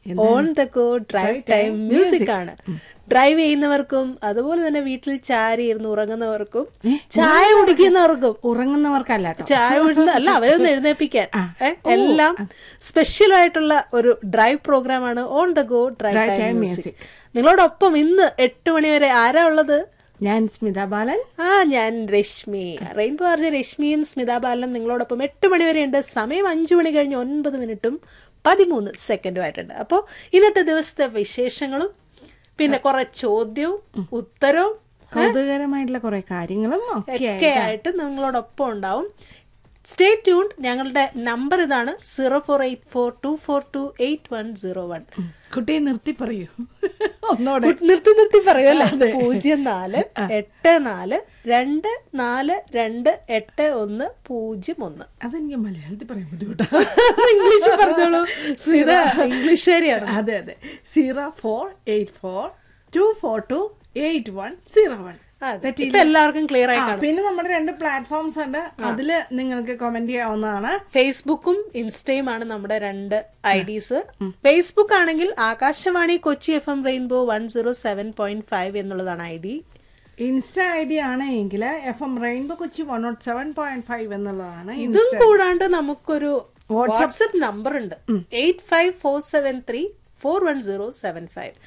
On the go drive time music ആണ് drive ചെയ്യുന്നവർക്കും അതുപോലെ തന്നെ വീട്ടിൽ ചാരി ഇരുന്ന് ഉറങ്ങുന്നവർക്കും ചായ കുടിക്കുന്നവർക്കും ഉറങ്ങുന്നവർക്കല്ല കേട്ടോ ചായ കുടിക്കുന്ന അല്ല അവരൊന്ന് എഴുന്നേപ്പിക്കാൻ ഏ, എല്ലാം സ്പെഷ്യൽ ആയിട്ടുള്ള ഒരു ഡ്രൈവ് പ്രോഗ്രാം ആണ് on the go drive time music നിങ്ങളോടൊപ്പം ഇന്ന് എട്ട് മണി വരെ ആരാ ഉള്ളത് ഞാൻ സ്മിത ബാലൻ ആ ഞാൻ രശ്മി റെയിൻബോ ആർജെ രശ്മിയും സ്മിത ബാലനും നിങ്ങളോടൊപ്പം എട്ട് മണി വരെ ഉണ്ട് സമയം അഞ്ചു മണി കഴിഞ്ഞ് ഒൻപത് മിനിറ്റും പതിമൂന്ന് സെക്കൻഡും ആയിട്ടുണ്ട് അപ്പോൾ ഇന്നത്തെ ദിവസത്തെ വിശേഷങ്ങളും പിന്നെ കുറെ ചോദ്യവും ഉത്തരവും കൗതുകരമായിട്ടുള്ള കുറെ കാര്യങ്ങളും ഒക്കെ ഒക്കെ ആയിട്ട് നിങ്ങളോടൊപ്പം ഉണ്ടാവും സ്റ്റേ ട്യൂൺ ഞങ്ങളുടെ നമ്പർ ഇതാണ് zero four eight four two four two eight one zero one കുട്ടിയെ നിർത്തി പറയൂ ഒന്നോടെ നിർത്തി നിർത്തി പറയുമല്ലേ പൂജ്യം നാല് എട്ട് നാല് രണ്ട് നാല് രണ്ട് എട്ട് ഒന്ന് പൂജ്യം ഒന്ന് അതെനിക്ക് മലയാളത്തിൽ പറയാൻ ബുദ്ധിമുട്ടാ ഇംഗ്ലീഷ് പറഞ്ഞോളൂ സ്മിത ഇംഗ്ലീഷുകാരിയാണ് അതെ അതെ zero four eight four two four two eight one zero one അതെ. ഇപ്പൊ എല്ലാവർക്കും ക്ലിയർ ആയി കാണും പിന്നെ നമ്മുടെ രണ്ട് പ്ലാറ്റ്ഫോംസ് ഉണ്ട് അതില് നിങ്ങൾക്ക് കമന്റ് ചെയ്യാവുന്നതാണ് ഫേസ്ബുക്കും ഇൻസ്റ്റയും ആണ് നമ്മുടെ രണ്ട് ഐ ഡീസ് ഫേസ്ബുക്ക് ആണെങ്കിൽ Akashvani Kochi F M rainbow one zero seven point five എന്നുള്ളതാണ് I D insta I D ആണെങ്കിൽ F M rainbow Kochi one nought seven point five എന്നുള്ളതാണ് ഇതും കൂടാണ്ട് നമുക്കൊരു വാട്സപ്പ് നമ്പർ ഉണ്ട് eight five four seven three four one zero seven five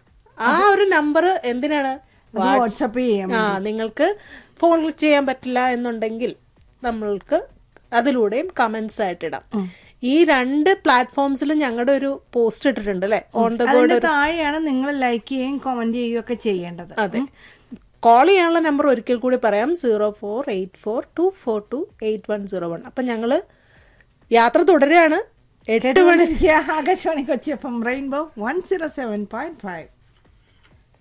ആ ഒരു number എന്തിനാണ് വാട്സപ്പ് ചെയ്യാം ആ നിങ്ങൾക്ക് ഫോൺ ചെയ്യാൻ പറ്റില്ല എന്നുണ്ടെങ്കിൽ നമ്മൾക്ക് അതിലൂടെയും കമന്റ്സ് ആയിട്ട് ഇടാം ഈ രണ്ട് പ്ലാറ്റ്ഫോംസിലും ഞങ്ങളുടെ ഒരു പോസ്റ്റ് ഇട്ടിട്ടുണ്ട് അല്ലെ ഓൺ ദ ഗോഡ് അതിന്റെ താഴെയാണ് നിങ്ങൾ ലൈക്ക് ചെയ്യുകയും കമന്റ് ചെയ്യുകയും ഒക്കെ ചെയ്യേണ്ടത് അതെ കോൾ ചെയ്യാനുള്ള നമ്പർ ഒരിക്കൽ കൂടി പറയാം zero four eight four two four two eight one zero one അപ്പം ഞങ്ങൾ യാത്ര തുടരുകയാണ് എട്ട് മണി Akashvani Kochi F M rainbow one zero seven point five